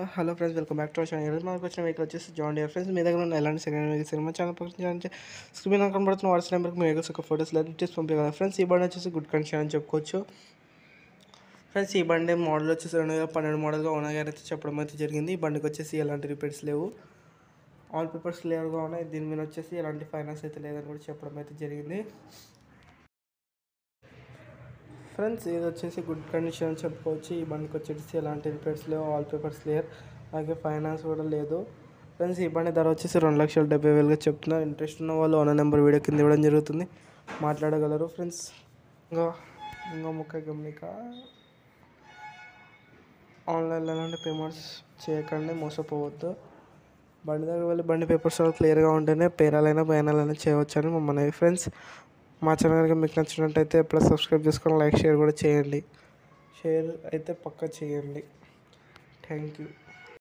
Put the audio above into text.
hello friends welcome back to our channel ఈరోజు మనకు వచ్చిన వెహికల్ వచ్చేసి జాన్ డియర్ ఫ్రెండ్స్ మీ దగ్గర ఉన్న ఎలాంటి సెకండ్ హ్యాండ్ వెహికల్స్ మన ఛానల్ పక్కన స్క్రీన్ మీద కనబడుతున్న వాట్సాప్ నెంబర్కి మీ వెహికల్స్ యొక్క ఫోటోస్ డీటెయిల్స్ పంపించగలరు ఫ్రెండ్స్ ఈ బండి వచ్చేసి గుడ్ కండిషన్ అని చెప్పుకోవచ్చు ఫ్రెండ్స్ ఈ బండి మోడల్ వచ్చేసి రెండు వేల పన్నెండు మోడల్గా ఓనర్ గారు అయితే చెప్పడం అయితే జరిగింది ఈ బండికి వచ్చేసి ఎలాంటి రిపేర్స్ లేవు ఆల్ పేపర్స్ క్లియర్గా ఉన్నాయి దీని మీద వచ్చేసి ఎలాంటి ఫైనాన్స్ అయితే లేదని కూడా చెప్పడం అయితే జరిగింది ఫ్రెండ్స్ ఇది వచ్చేసి గుడ్ కండిషన్ అని చెప్పుకోవచ్చు ఈ బండికి వచ్చేసి ఎలాంటి రిపేర్స్ లేవు ఆల్ పేపర్స్ క్లియర్ అలాగే ఫైనాన్స్ కూడా లేదు ఫ్రెండ్స్ ఈ బండి ధర వచ్చేసి రెండు లక్షల డెబ్బై వేలుగా చెప్తున్నా ఇంట్రెస్ట్ ఉన్న వాళ్ళు ఓనర్ నెంబర్ వీడియో కింద ఇవ్వడం జరుగుతుంది మాట్లాడగలరు ఫ్రెండ్స్ ఇంకా ఇంకా ముఖ్య గమనిక ఆన్లైన్లో ఎలాంటి పేమెంట్స్ చేయకండి మోసపోవద్దు బండి దగ్గర వెళ్ళి బండి పేపర్స్ క్లియర్గా ఉంటేనే పేరాలైనా బయానాలైనా చేయవచ్చని మమ్మల్ని ఫ్రెండ్స్ మా ఛానల్ కనుక మీకు నచ్చినట్టయితే ప్లస్ సబ్స్క్రైబ్ చేసుకొని లైక్ షేర్ కూడా చేయండి షేర్ అయితే పక్కా చేయండి థ్యాంక్ యూ